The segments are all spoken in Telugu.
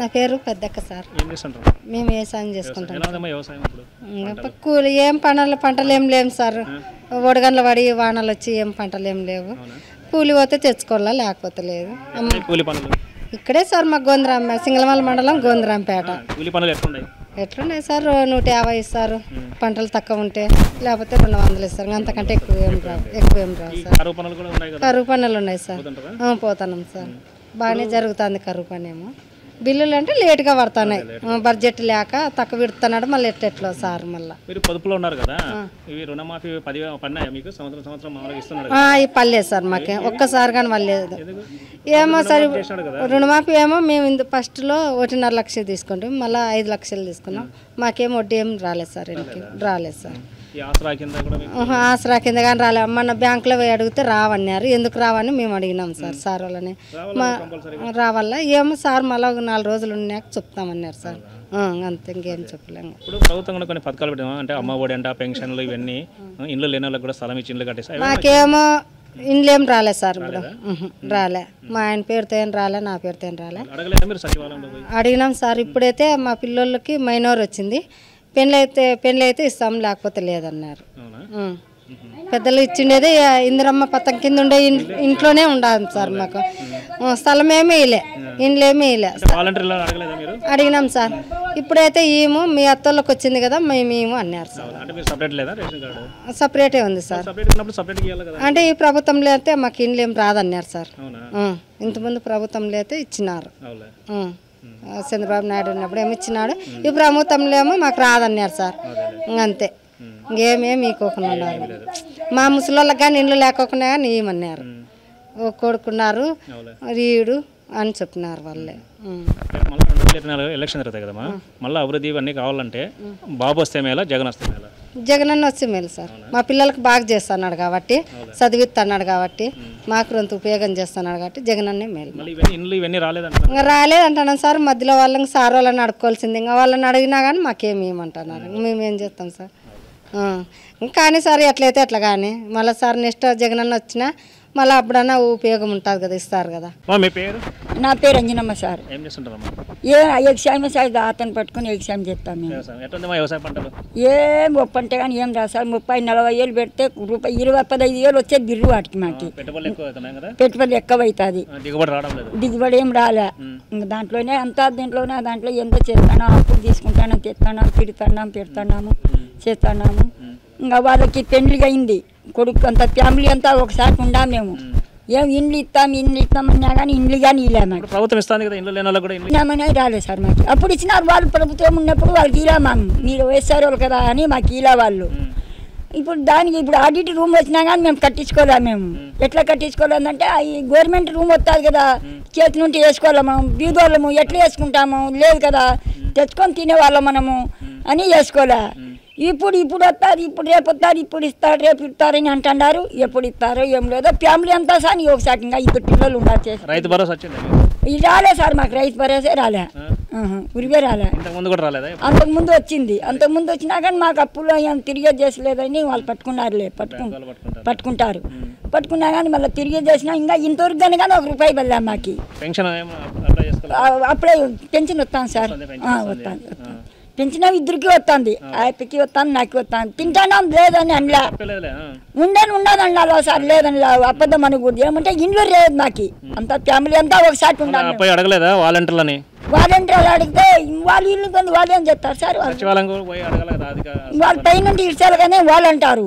నా పేరు పెద్దక్క సార్ ఏం చేస్తుంటారు మేము వ్యవసాయం చేసుకుంటాం ఎలా ఉందమ్మా వ్యవసాయం ఇప్పుడు ఇంకా కూలి ఏం పంటలు పంటలు ఏం లేవు సార్ ఒడగండ్ల పడి వానలు వచ్చి ఏం పంటలు ఏం లేవు కూలి పోతే తెచ్చుకోవాలా లేకపోతే లేదు అమ్మ, కూలి పనులు ఇక్కడే సార్ మా గోంద్రాంపేట సింగళమల మండలం గోంద్రాంపేట కూలి పనులు ఎట్లున్నాయి ఎట్లున్నాయి సార్ నూట యాభై ఇస్తారు పంటలు తక్కువ ఉంటే లేకపోతే రెండు వందలు ఇస్తారు అంతకంటే ఎక్కువ ఏం రావు ఎక్కువ ఏం రావు సార్ కరువు పనులు కూడా ఉన్నాయి కదా కరువు పనులు ఉన్నాయి సార్ పోతుంటారా ఆ, పోతున్నాం సార్ బాగానే జరుగుతుంది కరువు పని ఏమో బిల్లులు అంటే లేట్గా పడుతున్నాయి ఆ, బడ్జెట్ లేక తక్కువ పెడుతున్నాడు మళ్ళీ ఎట్టెట్లో సార్ మళ్ళీ మీరు పొదుపులో ఉన్నారు కదా ఇవి రుణమాఫీ పది పడినాయా మీకు సంవత్సరం సంవత్సరం మామూలుగా ఇస్తున్నారు ఆ, ఈ పర్లేదు సార్ మాకే ఒక్కసారి కానీ పర్లేదు ఎందుకు? ఏమో సార్ ఇప్పుడు చేసినాడు కదా రుణమాఫీ ఏమో మేము ఇందు ఫస్ట్లో ఒకటిన్నర లక్షలు తీసుకుంటాం మళ్ళీ ఐదు లక్షలు తీసుకున్నాం మాకేం వడ్డీ ఏం రాలేదు సార్ ఇంటికి రాలేదు సార్ ఈ ఆసరా కింద కూడా మీకు ఆహా, ఆసరా కింద కానీ రాలే మన బ్యాంకులో పోయి అడిగితే రావన్నారు ఎందుకు రావని మేము అడిగినాం సార్ సార్ వాళ్ళని మా రావాలా ఏమో సార్ మళ్ళీ ఒక నాలుగు రోజులు ఉన్నాక చెప్తామన్నారు సార్ ఆ, అంతే ఇంకేం చెప్పలేము ఇప్పుడు ప్రభుత్వం కూడా కొన్ని పథకాలు పెట్టాము అంటే అమ్మ ఒడి అంట పెన్షన్లు ఇవన్నీ ఇండ్లు లేని వాళ్ళకి కూడా స్థలం ఇచ్చి ఇండ్లు కట్టేసి అవి మాకేమో ఇండ్లేం రాలే సార్ ఇప్పుడు ఉహు, రాలే మా ఆయన పేరుతో ఏం రాలే నా పేరుతో ఏం రాలే అడగలేదా మీరు సచివాలయంలో పోయి అడిగినాం సార్ ఇప్పుడైతే మా పిల్లోళ్ళకి మైనర్ వచ్చింది పెళ్ళి అయితే పెళ్ళి అయితే ఇస్తాం లేకపోతే లేదన్నారు అవునా ఉం. పెద్దలు ఇచ్చిండేది ఆ, ఇందిరమ్మ పథకం కింద ఉండే ఇన్- ఇంట్లోనే ఉండాలి సార్ మాకు ఉం, స్థలం ఏమీ ఇలే ఇండ్లు ఏమీ ఇలే అంటే వాలంటీర్లు అడగలేదా మీరు అడిగినాం సార్ ఇప్పుడైతే ఈము మీ అత్తోళ్ళకి వచ్చింది కదా మేము ఈము అన్నారు సార్ అంటే మీరు సపరేట్ లేదా రేషన్ కార్డు సపరేటే ఉంది సార్ సపరేట్ ఉన్నప్పుడు సపరేట్గా ఇవ్వాలి కదా అంటే ఈ ప్రభుత్వంలో అయితే మాకు ఇండ్లు ఏం రాదన్నారు సార్ అవునా ఉం. ఇంతకుముందు ప్రభుత్వంలో అయితే ఇచ్చినారు అవులే ఉం. ఆ, చంద్రబాబు నాయుడు ఉన్నప్పుడు ఏమి ఇచ్చినాడు ఈ ప్రభుత్వంలో ఏమో మాకు రాదన్నారు సార్ ఇంక అంతే ఇంకేమేమి మీకోకుండా ఉన్నారు మా ముసలోళ్ళకి కానీ ఇండ్లు లేకోకుండా కానీ ఏమన్నారు ఓ కొడుకున్నారు అవులే రీడు అని చెప్పినారు వాళ్ళే ఉం. మళ్ళీ రెండు వేల ఇరవై నాలుగు ఎలక్షన్ జరుగుతాయి కదమ్మా మళ్ళీ అభివృద్ధి ఇవన్నీ కావాలంటే బాబు వస్తే మేలా జగన్ వస్తే మేలా జగన్ అన్న వచ్చి మేలు సార్ మా పిల్లలకు బాగా చేస్తున్నాడు కాబట్టి చదివిస్తున్నాడు కాబట్టి మాకు రొంత ఉపయోగం చేస్తున్నాడు కాబట్టి జగన్ అన్నే మేలు మళ్ళీ ఇవన్నీ ఇండ్లు ఇవన్నీ రాలేదంట ఇంకా రాలేదంటున్నాను సార్ మధ్యలో వాళ్ళని సార్ వాళ్ళని అడుక్కోవాల్సింది ఇంకా వాళ్ళని అడిగినా కానీ మాకేమి ఇవ్వమంటున్నారు మేమేం చేస్తాం సార్ ఆ. ఇంకా కానీ సార్ ఎట్లయితే అట్లా కానీ మళ్ళీ సార్ నెక్స్ట్ జగన్ అన్న వచ్చినా మళ్ళీ అప్పుడన్నా ఉపయోగం ఉంటుంది కదా ఇస్తారు కదా మా మీ పేరు నా పేరు అంజనమ్మ సార్ ఏం చేస్తుంటారమ్మా ఏ ఎగ్జామ్ సార్ అతను పట్టుకుని ఎగ్జామ్ చేస్తాం మేము వ్యవసాయం ఎట్లుందమ్మా వ్యవసాయ పంటలు ఏం గొప్ప అంటే కానీ ఏం రాదు సార్ ముప్పై నలభై ఏళ్ళు పెడితే రూపాయి ఇరవై పదహైదు వేలు వచ్చేది బిర్రు వాటికి మాకి పెట్టుబడులు ఎక్కువ అవుతున్నాయి కదా పెట్టుబడి ఎక్కువ అవుతుంది ఆ, దిగుబడి రావడం లేదు దిగుబడి ఏం రాలే ఇంక దాంట్లోనే అంతా దీంట్లోనే దాంట్లో ఎంతో చేస్తాను అప్పులు తీసుకుంటాను తెస్తాను తిడుతున్నాం పెడుతున్నాము చేస్తున్నాము ఇంకా వాళ్ళకి పెండ్లిగా అయింది కొడుకు అంత ఫ్యామిలీ అంతా ఒకసారి ఉండా మేము ఏం ఇండ్లు ఇస్తాం ఇండ్లు ఇస్తాం అన్నా కానీ ఇండ్లు కానీ ఇలే మాకు ఇప్పుడు ప్రభుత్వం ఇస్తుంది కదా ఇండ్లు లేని వాళ్ళకి కూడా ఇండ్లు ఇచ్చినామనే రాలేదు సార్ మాకు అప్పుడు ఇచ్చినారు వాళ్ళు ప్రభుత్వం ఉన్నప్పుడు వాళ్ళకి ఇలా మాము మీరు వేస్తారు వాళ్ళు కదా అని మాకు ఇలా వాళ్ళు ఇప్పుడు దానికి ఇప్పుడు ఆడిట్ రూమ్ వచ్చినా కానీ మేము కట్టించుకోలే మేము ఎట్లా కట్టించుకోలేదంటే ఈ గవర్నమెంట్ రూమ్ వస్తుంది కదా చేతి నుండి వేసుకోవాలి మనం బీదోళ్ళము ఎట్లా వేసుకుంటాము లేదు కదా తెచ్చుకొని తినేవాళ్ళం మనము అని వేసుకోలే ఇప్పుడు ఇప్పుడు వస్తారు ఇప్పుడు రేపు వస్తారు ఇప్పుడు ఇస్తారు రేపు ఇస్తారని అంటున్నారు ఎప్పుడు ఇస్తారో ఏం లేదో ఫ్యామిలీ అంతా సార్ నీ ఒకసారి ఇంకా ఇద్దరు పిల్లలు ఉండాలి చేసి రైతు భరోసా వచ్చింది ఇది రాలే సార్ మాకు రైతు భరోసా రాలే ఆహా, ఉరివే రాలే ఇంతకు ముందు కూడా రాలేదా అంతకుముందు వచ్చింది అంతకుముందు వచ్చినా కానీ మాకు అప్పులో ఏం తిరిగే చేసలేదని వాళ్ళు పట్టుకున్నారులే పట్టుకు వాళ్ళు పట్టుకుంటారు పట్టుకుంటారు పట్టుకున్నా కానీ మళ్ళీ తిరిగి చేసినా ఇంకా ఇంతవరకు కానీ కానీ ఒక రూపాయి వెళ్ళాం మాకు పెన్షన్ ఏమో అప్లై చేసుకోవాలి ఆ, అప్పుడే పెన్షన్ వస్తాను సార్ వస్తుంది, పెన్షన్ ఆ, వస్తుంది. వస్తాను పెంచిన ఇద్దరికి వస్తుంది ఆయప్పకి వస్తాను నాకు వస్తాను తింటానాం లేదని అనలా తప్పలేదులే ఆ. ఉండని ఉండదు అన్నాలో సార్ లేదని లా- అబద్ధం అనకూడదు ఏమంటే ఇండ్లు లేదు నాకు అంత ఫ్యామిలీ అంతా ఒకసారి ఉండాలి అబ్బాయి అడగలేదా వాలంటీర్లని వాలంటీర్లు అడిగితే వాళ్ళ ఇల్లు కొంది వాళ్ళు ఏం చెప్తారు సార్ వాళ్ళు సచివాలయం కూడా పోయి అడగల కదా అది కా- వాళ్ళ పైన ఇడ్చాలి కానీ వాళ్ళు అంటారు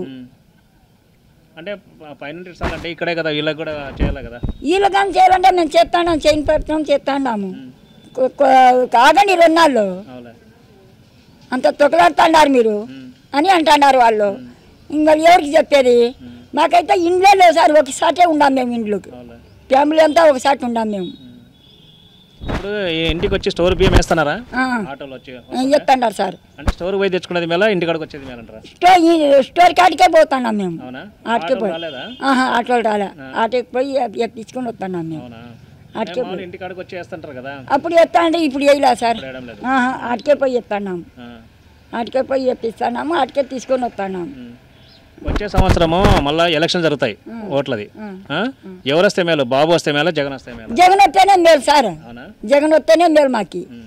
అంటే పైన ఇస్తానంటే ఇక్కడే కదా వీళ్ళకి కూడా చేయాలి కదా వీళ్ళు కానీ చేయాలంటే మేము చేస్తాను చేయని పెడతాం చేస్తాము కాదండి రెండాళ్ళు అవులే అంత తొక్కలాడుతున్నారు మీరు అని అంటున్నారు వాళ్ళు ఇంకా ఎవరికి చెప్పేది మాకైతే ఇండ్లే లేవు సార్ ఒకసాటే ఉండాం మేము ఇండ్లకి అవులే ఫ్యామిలీ అంతా ఒకసారి ఉండాం మేము ఇప్పుడు ఈ ఇంటికి వచ్చి స్టోర్ బియ్యం వేస్తున్నారా ఆ, ఆటోలో వచ్చి చెప్తున్నారు సార్ అంటే స్టోర్ పోయి తెచ్చుకునేది మేళ ఇంటికాడికి వచ్చేది మేలంటారా స్టోర్ ఈ స్టోర్ కాడికే పోతున్నాం మేము అవునా ఆటోకి ఆటో పోయి రాలేదా ఆహా, ఆటోలు రాలే ఆటోకి పోయి ఎక్కించుకొని వస్తున్నాం మేము అవునా ఆటకే మామూలు ఇంటికాడికి వచ్చి వేస్తుంటారు కదా అప్పుడు ఎత్తా అంటే ఇప్పుడు వేయలే సార్ వేయడం లేదు ఆహా, ఆటకే పోయి ఎత్తున్నాం ఆ. ఆటకే పోయి ఎప్పిస్తున్నాము ఆటకే తీసుకొని వస్తున్నాం ఉమ్. వచ్చే సంవత్సరము మళ్ళీ ఎలక్షన్ జరుగుతాయి ఓట్లది ఆ? ఎవరు వస్తే మేలు బాబు వస్తే మేల జగన్ వస్తే మేల జగన్ వస్తేనే మేలు సార్ అవునా జగన్ వస్తేనే మేలు మాకి ఉమ్.